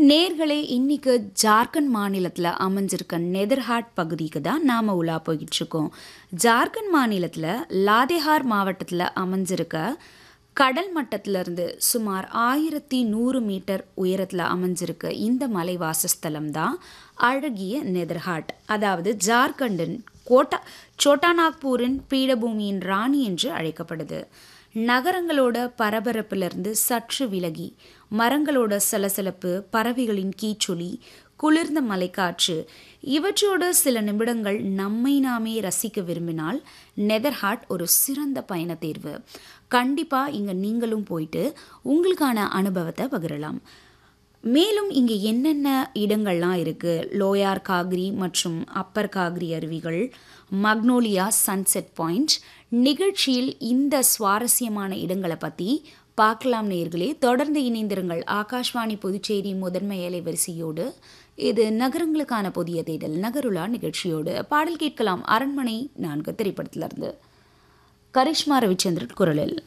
நேர்களே இன்னைக்கு ஜார்க்கண்ட் மாநிலத்தில் அமைஞ்சிருக்க நெதர்ஹாட் பகுதிக்கு தான் நாம் உலா போய்கிட்டு இருக்கோம் ஜார்க்கண்ட் மாநிலத்தில் லாதேஹார் மாவட்டத்தில் அமைஞ்சிருக்க கடல் மட்டத்திலிருந்து சுமார் ஆயிரத்தி நூறு மீட்டர் உயரத்தில் அமைஞ்சிருக்க இந்த மலை வாசஸ்தலம் தான் அழகிய நெதர்ஹாட் அதாவது ஜார்க்கண்டின் கோட்டா சோட்டாநாக்பூரின் பீடபூமியின் ராணி என்று அழைக்கப்படுது நகரங்களோட பரபரப்பிலிருந்து சற்று விலகி மரங்களோட சலசலப்பு பறவைகளின் கீச்சொலி குளிர்ந்த மலைக்காற்று இவற்றோட சில நிமிடங்கள் நம்மை நாமே ரசிக்க விரும்பினால் நெதர்ஹாட் ஒரு சிறந்த பயண தேர்வு கண்டிப்பாக இங்கே நீங்களும் போயிட்டு உங்களுக்கான அனுபவத்தை பகிரலாம் மேலும் இங்கே என்னென்ன இடங்கள்லாம் இருக்குது லோயார் காக்ரி மற்றும் அப்பர் காக்ரி அருவிகள் மக்னோலியா சன்செட் பாயிண்ட் நிகழ்ச்சியில் இந்த சுவாரஸ்யமான இடங்களை பற்றி பார்க்கலாம் நேர்களே தொடர்ந்து இணைந்திருங்கள் ஆகாஷ்வாணி புதுச்சேரி முதன்மை அலைவரிசையோடு இது நகரங்களுக்கான புதிய தேடல் நகருலா நிகழ்ச்சியோடு பாடல் கேட்கலாம் அரண்மனை நான்கு திரைப்படத்திலிருந்து கரிஷ்மா ரவிச்சந்திரன் குரலில்